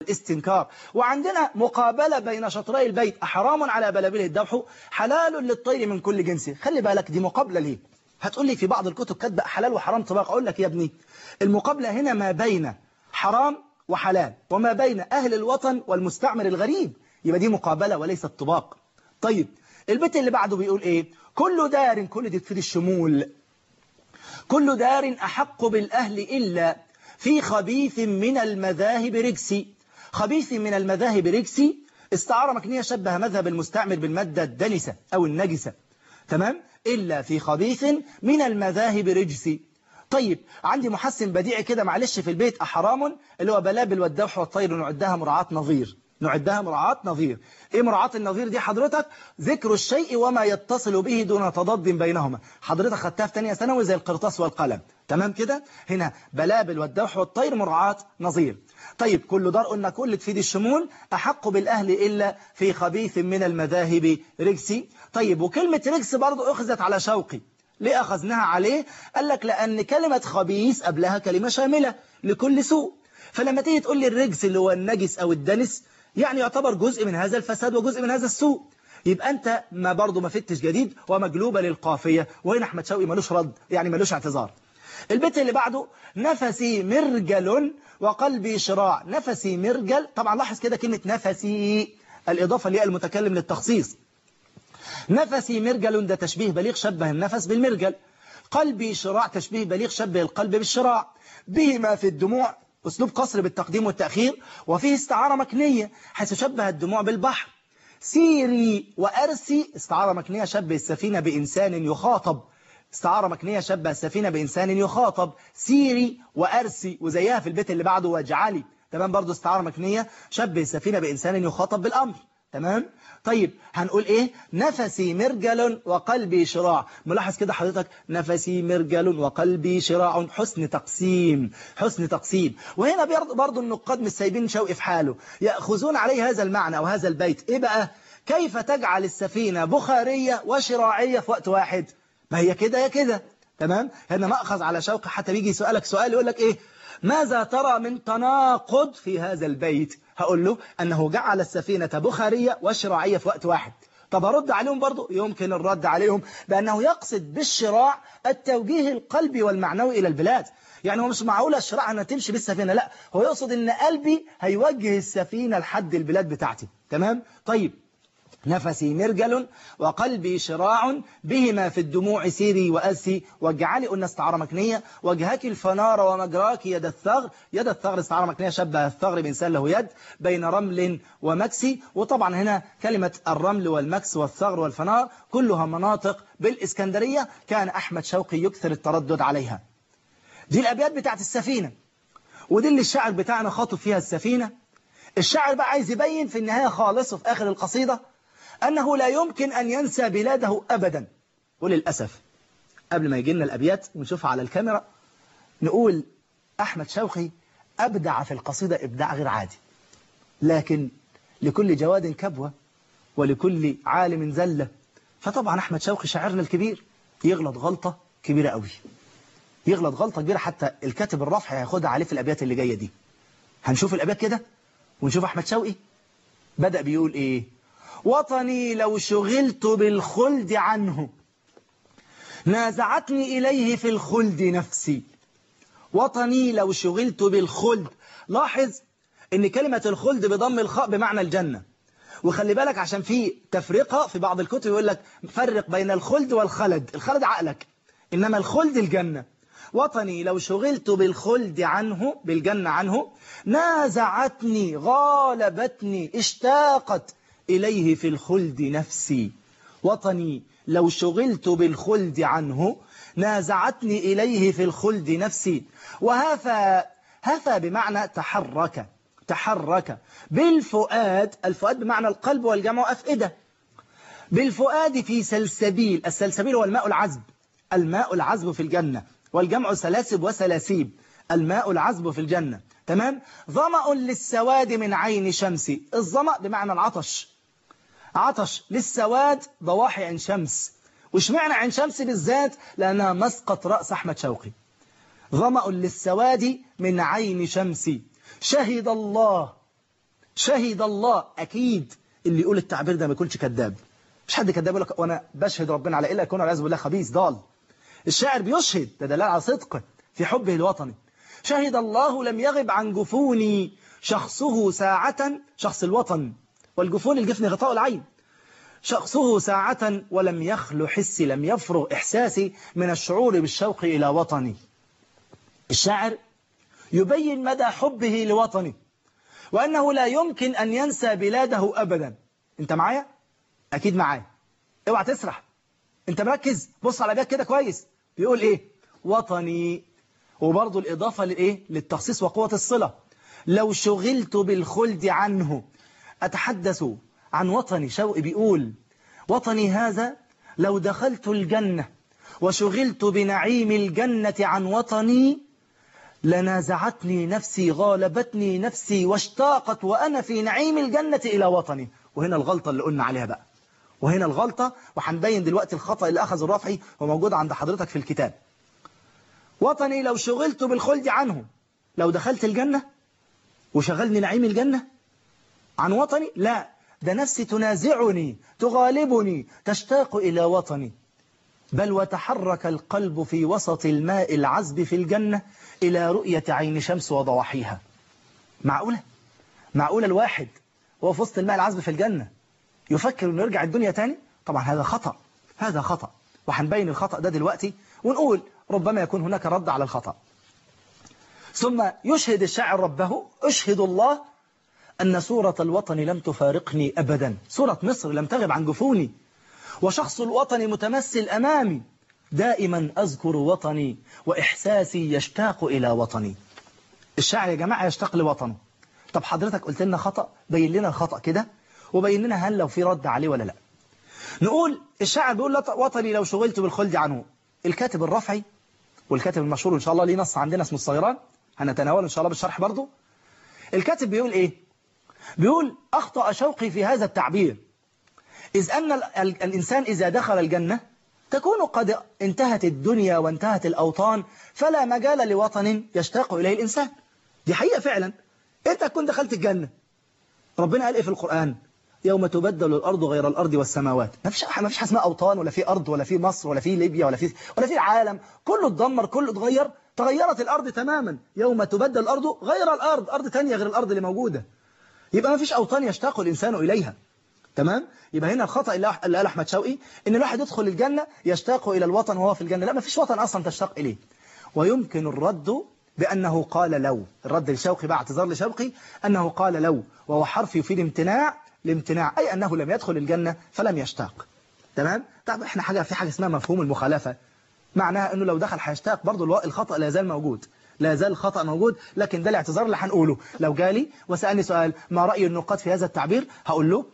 الاستنكار وعندنا مقابلة بين شطري البيت أحرام على بلابله الذبح حلال للطير من كل جنس خلي بالك دي مقابلة ليه هتقول لي في بعض الكتب كاتبه حلال وحرام طباق أقول لك يا ابني المقابلة هنا ما بين حرام وحلال وما بين أهل الوطن والمستعمر الغريب يبقى دي مقابلة وليست طباق طيب البيت اللي بعده بيقول ايه كل دار كل دي تفيد الشمول كل دار أحق بالأهل إلا في خبيث من المذاهب رجسي خبيث من المذاهب رجسي استعارة مكنية شبه مذهب المستعمر بالمادة الدنسة أو النجسة تمام إلا في خبيث من المذاهب رجسي طيب عندي محسن بديعي كده معلش في البيت أحرام اللي هو بلابل والدوح والطير نعدها مراعاة نظير نعدها مراعاة نظير ايه مراعاة النظير دي حضرتك ذكر الشيء وما يتصل به دون تضاد بينهما حضرتك خدتها في تانية ثانوي زي القرطاس والقلم تمام كده هنا بلابل والدوح والطير مراعاة نظير طيب كل دار قلنا كل تفيد الشمول أحق بالأهل إلا في خبيث من المذاهب رجسي طيب وكلمة رجس برضو أخذت على شوقي ليه أخذناها عليه قال لك لأن كلمة خبيث قبلها كلمة شاملة لكل سوء فلما تيجي تقول لي الرجس اللي هو النجس أو الدنس يعني يعتبر جزء من هذا الفساد وجزء من هذا السوء يبقى أنت ما برضه ما فتش جديد ومجلوبة للقافية وهنا أحمد شوقي ملوش رد يعني ملوش اعتذار البيت اللي بعده نفسي مرجل وقلبي شراع نفسي مرجل طبعا لاحظ كده كلمة نفسي الإضافة اللي هي المتكلم للتخصيص نفسي مرجل ده تشبيه بليغ شبه النفس بالمرجل قلبي شراع تشبيه بليغ شبه القلب بالشراع بهما في الدموع أسلوب قصر بالتقديم والتأخير وفيه استعارة مكنية حيث شبه الدموع بالبحر سيري وأرسي استعارة مكنية شبه السفينة بإنسان يخاطب استعارة مكنية شبه السفينة بإنسان يخاطب سيري وأرسي وزيها في البيت اللي بعده واجعلي تمام برضو استعارة مكنية شبه السفينة بإنسان يخاطب بالأمر تمام طيب هنقول ايه نفسي مرجل وقلبي شراع ملاحظ كده حضرتك نفسي مرجل وقلبي شراع حسن تقسيم حسن تقسيم وهنا برضو النقاد مش سايبين شوقي في حاله يأخذون عليه هذا المعنى أو هذا البيت ايه بقى كيف تجعل السفينة بخارية وشراعية في وقت واحد ما هي كده يا كده تمام هنا مأخذ على شوقي حتى بيجي يسألك سؤال يقول لك ايه ماذا ترى من تناقض في هذا البيت هقول له أنه جعل السفينة بخارية وشراعية في وقت واحد طب أرد عليهم برضو يمكن الرد عليهم بأنه يقصد بالشراع التوجيه القلبي والمعنوي إلى البلاد يعني هو مش معقول الشراع أنها تمشي بالسفينة لا هو يقصد أن قلبي هيوجه السفينة لحد البلاد بتاعتي تمام طيب نفسي مرجل وقلبي شراع بهما في الدموع سيري وأسي واجعلي قلنا استعارة مكنية وجهك الفنار ومجراك يد الثغر يد الثغر استعارة مكنية شبه الثغر بإنسان له يد بين رمل ومكسي وطبعا هنا كلمة الرمل والمكس والثغر والفنار كلها مناطق بالإسكندرية كان أحمد شوقي يكثر التردد عليها دي الأبيات بتاعت السفينة ودي اللي الشاعر بتاعنا خاطب فيها السفينة الشاعر بقى عايز يبين في النهاية خالصه في آخر القصيدة أنه لا يمكن أن ينسى بلاده أبدا وللأسف قبل ما يجي لنا الأبيات ونشوفها على الكاميرا نقول أحمد شوقي أبدع في القصيدة إبداع غير عادي لكن لكل جواد كبوة ولكل عالم زلة فطبعا أحمد شوقي شاعرنا الكبير يغلط غلطة كبيرة قوي يغلط غلطة كبيرة حتى الكاتب الرفع هياخدها عليه في الأبيات اللي جاية دي هنشوف الأبيات كده ونشوف أحمد شوقي بدأ بيقول إيه وطني لو شغلت بالخلد عنه نازعتني إليه في الخلد نفسي وطني لو شغلت بالخلد لاحظ ان كلمة الخلد بضم الخاء بمعنى الجنة وخلي بالك عشان في تفرقة في بعض الكتب يقول لك فرق بين الخلد والخلد الخلد عقلك إنما الخلد الجنة وطني لو شغلت بالخلد عنه بالجنة عنه نازعتني غالبتني اشتاقت إليه في الخلد نفسي وطني لو شغلت بالخلد عنه نازعتني إليه في الخلد نفسي وهفى هفى بمعنى تحرك تحرك بالفؤاد الفؤاد بمعنى القلب والجمع أفئدة بالفؤاد في سلسبيل السلسبيل هو الماء العذب الماء العذب في الجنة والجمع سلاسب وسلاسيب الماء العذب في الجنة تمام ظمأ للسواد من عين شمسي الظمأ بمعنى العطش عطش للسواد ضواحي عين شمس وش معنى عين شمس بالذات لأنها مسقط رأس أحمد شوقي ظمأ للسواد من عين شمسي شهد الله شهد الله أكيد اللي يقول التعبير ده ما يكونش كذاب مش حد كذاب يقول لك وانا بشهد ربنا على الا يكون والعياذ بالله خبيث ضال الشاعر بيشهد ده دلال على صدقه في حبه الوطني شهد الله لم يغب عن جفوني شخصه ساعة شخص الوطن والجفون الجفن غطاء العين شخصه ساعة ولم يخل حسي لم يفرغ إحساسي من الشعور بالشوق إلى وطني الشاعر يبين مدى حبه لوطنه وأنه لا يمكن أن ينسى بلاده أبدا أنت معايا؟ أكيد معايا اوعى تسرح أنت مركز بص على بيك كده كويس بيقول إيه وطني وبرضه الإضافة لإيه للتخصيص وقوة الصلة لو شغلت بالخلد عنه أتحدث عن وطني شوقي بيقول وطني هذا لو دخلت الجنة وشغلت بنعيم الجنة عن وطني لنازعتني نفسي غالبتني نفسي واشتاقت وأنا في نعيم الجنة إلى وطني وهنا الغلطة اللي قلنا عليها بقى وهنا الغلطة وهنبين دلوقتي الخطأ اللي أخذ الرافعي وموجود عند حضرتك في الكتاب وطني لو شغلت بالخلد عنه لو دخلت الجنة وشغلني نعيم الجنة عن وطني لا ده نفسي تنازعني تغالبني تشتاق إلى وطني بل وتحرك القلب في وسط الماء العذب في الجنة إلى رؤية عين شمس وضواحيها معقولة؟ معقولة الواحد وهو في وسط الماء العذب في الجنة يفكر أنه يرجع الدنيا تاني؟ طبعا هذا خطأ هذا خطأ وهنبين الخطأ ده دلوقتي ونقول ربما يكون هناك رد على الخطأ ثم يشهد الشاعر ربه أشهد الله أن صورة الوطن لم تفارقني أبدا صورة مصر لم تغب عن جفوني وشخص الوطن متمثل أمامي دائما أذكر وطني وإحساسي يشتاق إلى وطني الشاعر يا جماعة يشتاق لوطنه طب حضرتك قلت لنا خطأ بين لنا الخطأ كده وبين لنا هل لو في رد عليه ولا لا نقول الشاعر بيقول وطني لو شغلت بالخلد عنه الكاتب الرفعي والكاتب المشهور إن شاء الله ليه نص عندنا اسمه الصيران هنتناول إن شاء الله بالشرح برضه الكاتب بيقول إيه بيقول أخطأ شوقي في هذا التعبير إذ أن الإنسان إذا دخل الجنة تكون قد انتهت الدنيا وانتهت الأوطان فلا مجال لوطن يشتاق إليه الإنسان دي حقيقة فعلا أنت تكون دخلت الجنة ربنا قال إيه في القرآن يوم تبدل الأرض غير الأرض والسماوات ما فيش ما فيش حاجه اسمها أوطان ولا في أرض ولا في مصر ولا في ليبيا ولا في ولا في العالم كله اتدمر كله اتغير تغيرت الأرض تماما يوم تبدل الأرض غير الأرض أرض تانية غير الأرض اللي موجودة يبقى ما فيش أوطان يشتاق الإنسان إليها تمام يبقى هنا الخطأ اللي قال أحمد شوقي إن الواحد يدخل الجنة يشتاق إلى الوطن وهو في الجنة لا ما فيش وطن أصلا تشتاق إليه ويمكن الرد بأنه قال لو الرد لشوقي بعد اعتذار لشوقي أنه قال لو وهو حرف يفيد امتناع الامتناع أي أنه لم يدخل الجنة فلم يشتاق تمام طب احنا حاجة في حاجة اسمها مفهوم المخالفة معناها أنه لو دخل هيشتاق برضه الخطأ لا يزال موجود لا يزال الخطأ موجود لكن ده الاعتذار اللي هنقوله لو جالي وسألني سؤال ما رأي النقاد في هذا التعبير هقول له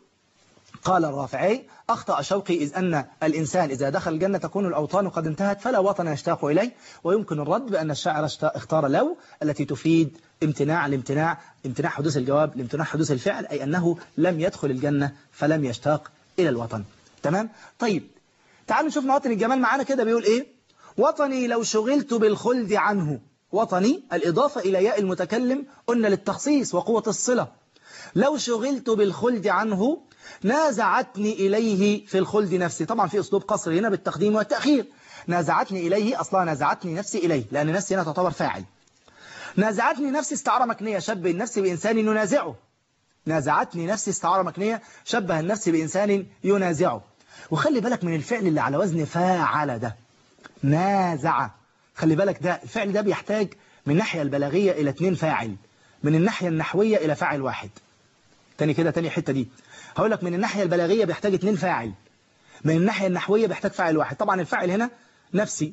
قال الرافعي أخطأ شوقي إذ أن الإنسان إذا دخل الجنة تكون الأوطان قد انتهت فلا وطن يشتاق إليه ويمكن الرد بأن الشاعر اختار لو التي تفيد امتناع الامتناع امتناع حدوث الجواب لامتناع حدوث الفعل أي أنه لم يدخل الجنة فلم يشتاق إلى الوطن تمام طيب تعالوا نشوف مواطن الجمال معانا كده بيقول إيه وطني لو شغلت بالخلد عنه وطني الإضافة إلى ياء المتكلم قلنا للتخصيص وقوة الصلة لو شغلت بالخلد عنه نازعتني إليه في الخلد نفسي طبعا في أسلوب قصر هنا بالتقديم والتأخير نازعتني إليه أصلا نازعتني نفسي إليه لأن نفسي هنا تعتبر فاعل نازعتني نفسي استعارة مكنية شبه النفس بإنسان ينازعه نازعتني نفسي استعارة مكنية شبه النفس بإنسان ينازعه وخلي بالك من الفعل اللي على وزن فاعل ده نازع خلي بالك ده الفعل ده بيحتاج من الناحية البلاغية إلى اتنين فاعل من الناحية النحوية إلى فاعل واحد تاني كده تاني حتة دي هقول لك من الناحية البلاغية بيحتاج اتنين فاعل من الناحية النحوية بيحتاج فاعل واحد طبعا الفاعل هنا نفسي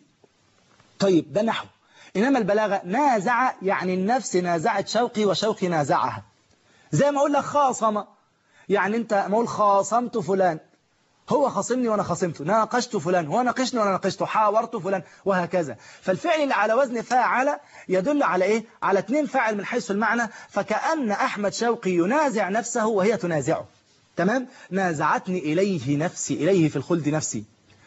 طيب ده نحو إنما البلاغة نازع يعني النفس نازعت شوقي وشوقي نازعها زي ما أقول لك خاصم يعني أنت ما أقول خاصمت فلان هو خاصمني وأنا خاصمته ناقشت فلان هو ناقشني وأنا ناقشته حاورت فلان وهكذا فالفعل اللي على وزن فاعل يدل على إيه على اثنين فاعل من حيث المعنى فكأن أحمد شوقي ينازع نفسه وهي تنازعه تمام نازعتني إليه نفسي إليه في الخلد نفسي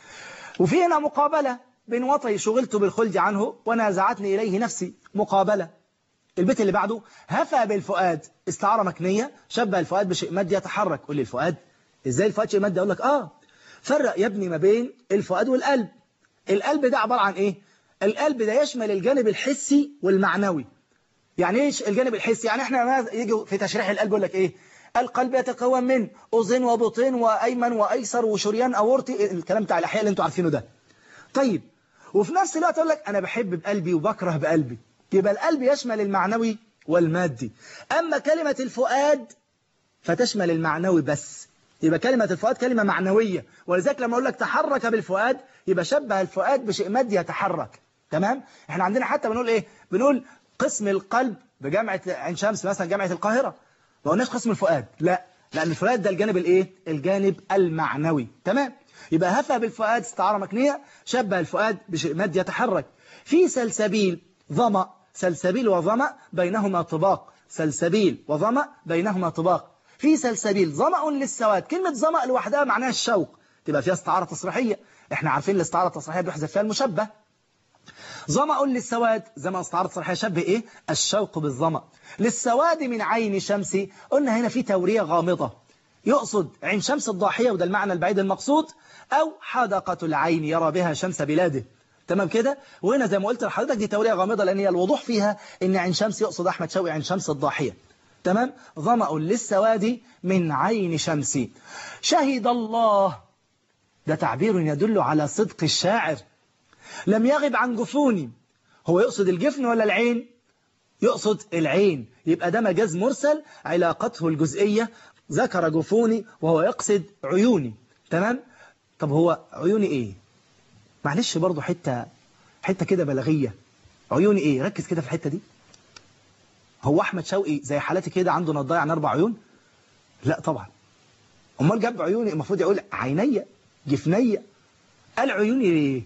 وفي هنا مقابلة بين وطي شغلت بالخلد عنه ونازعتني إليه نفسي مقابلة البيت اللي بعده هفى بالفؤاد استعارة مكنية شبه الفؤاد بشيء مادي يتحرك قول لي الفؤاد ازاي الفؤاد شيء مادي اقول لك اه فرق يا ابني ما بين الفؤاد والقلب القلب ده عبارة عن ايه القلب ده يشمل الجانب الحسي والمعنوي يعني ايش الجانب الحسي يعني احنا ما يجي في تشريح القلب يقول لك ايه القلب يتكون من اذن وبطين وايمن وايسر وشريان اورطي الكلام بتاع الاحياء اللي انتوا عارفينه ده طيب وفي نفس الوقت اقول لك انا بحب بقلبي وبكره بقلبي يبقى القلب يشمل المعنوي والمادي اما كلمة الفؤاد فتشمل المعنوي بس يبقى كلمة الفؤاد كلمة معنوية ولذلك لما أقول لك تحرك بالفؤاد يبقى شبه الفؤاد بشيء مادي يتحرك تمام احنا عندنا حتى بنقول ايه بنقول قسم القلب بجامعة عين شمس مثلا جامعة القاهرة ما قلناش قسم الفؤاد لا لأن الفؤاد ده الجانب الايه الجانب المعنوي تمام يبقى هفى بالفؤاد استعارة مكنية شبه الفؤاد بشيء مادي يتحرك في سلسبيل ظمأ سلسبيل وظمأ بينهما طباق سلسبيل وظمأ بينهما طباق في سلسبيل ظمأ للسواد كلمة ظمأ لوحدها معناها الشوق تبقى فيها استعارة تصريحية احنا عارفين الاستعارة التصريحية بيحذف فيها المشبه ظمأ للسواد زي ما استعارة تصريحية شبه ايه الشوق بالظمأ للسواد من عين شمسي قلنا هنا في تورية غامضة يقصد عين شمس الضاحية وده المعنى البعيد المقصود أو حدقة العين يرى بها شمس بلاده تمام كده وهنا زي ما قلت لحضرتك دي تورية غامضة لأن هي الوضوح فيها إن عين شمس يقصد أحمد شوقي عين شمس الضاحية تمام ظمأ للسواد من عين شمسي شهد الله ده تعبير يدل على صدق الشاعر لم يغب عن جفوني هو يقصد الجفن ولا العين يقصد العين يبقى ده مجاز مرسل علاقته الجزئية ذكر جفوني وهو يقصد عيوني تمام طب هو عيوني ايه معلش برضو حتة حتة كده بلاغية عيوني ايه ركز كده في الحتة دي هو احمد شوقي زي حالتي كده عنده نضايا عن اربع عيون لا طبعا امال جاب عيوني المفروض يقول عينيا جفنية قال عيوني ليه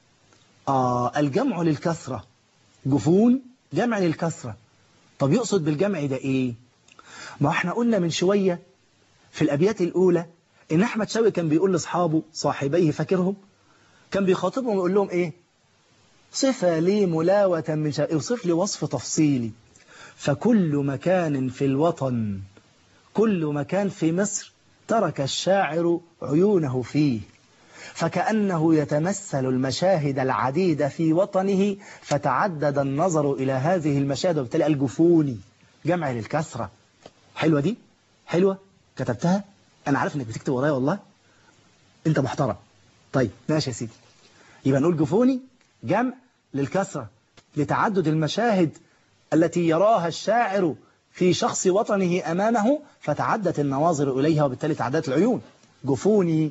آه الجمع للكثرة جفون جمع للكثرة طب يقصد بالجمع ده ايه ما احنا قلنا من شوية في الأبيات الأولى إن أحمد شوقي كان بيقول لأصحابه صاحبيه فاكرهم كان بيخاطبهم ويقول لهم إيه صفة لي ملاوة من شوقي اوصف لي وصف تفصيلي فكل مكان في الوطن كل مكان في مصر ترك الشاعر عيونه فيه فكأنه يتمثل المشاهد العديدة في وطنه فتعدد النظر إلى هذه المشاهد وبالتالي الجفوني جمع للكثرة حلوة دي حلوة كتبتها أنا عارف إنك بتكتب ورايا والله أنت محترم طيب ماشي يا سيدي يبقى نقول جفوني جمع للكثرة لتعدد المشاهد التي يراها الشاعر في شخص وطنه أمامه فتعدت النواظر إليها وبالتالي تعددت العيون جفوني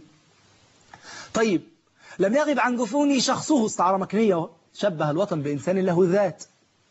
طيب لم يغب عن جفوني شخصه استعارة مكنية شبه الوطن بإنسان له ذات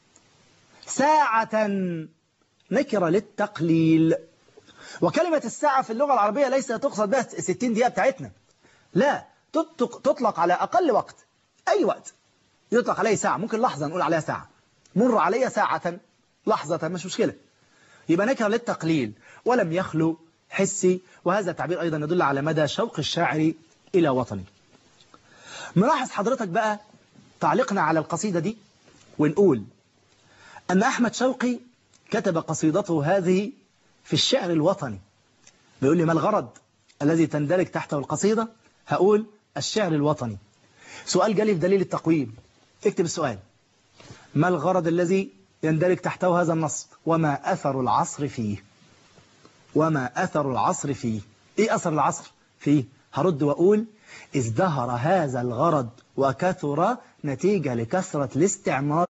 ساعة نكرة للتقليل وكلمة الساعة في اللغة العربية ليس تقصد بها 60 دقيقة بتاعتنا لا تطلق على أقل وقت أي وقت يطلق عليه ساعة ممكن لحظة نقول عليها ساعة مر علي ساعة لحظة مش مشكلة يبقى نكرة للتقليل ولم يخلو حسي وهذا التعبير أيضا يدل على مدى شوق الشاعر إلى وطني نلاحظ حضرتك بقى تعليقنا على القصيدة دي ونقول أن أحمد شوقي كتب قصيدته هذه في الشعر الوطني بيقول لي ما الغرض الذي تندرج تحته القصيدة هقول الشعر الوطني سؤال جالي في دليل التقويم اكتب السؤال ما الغرض الذي يندرج تحته هذا النص وما أثر العصر فيه وما أثر العصر فيه إيه أثر العصر فيه هرد وأقول ازدهر هذا الغرض وكثر نتيجة لكثرة الاستعمار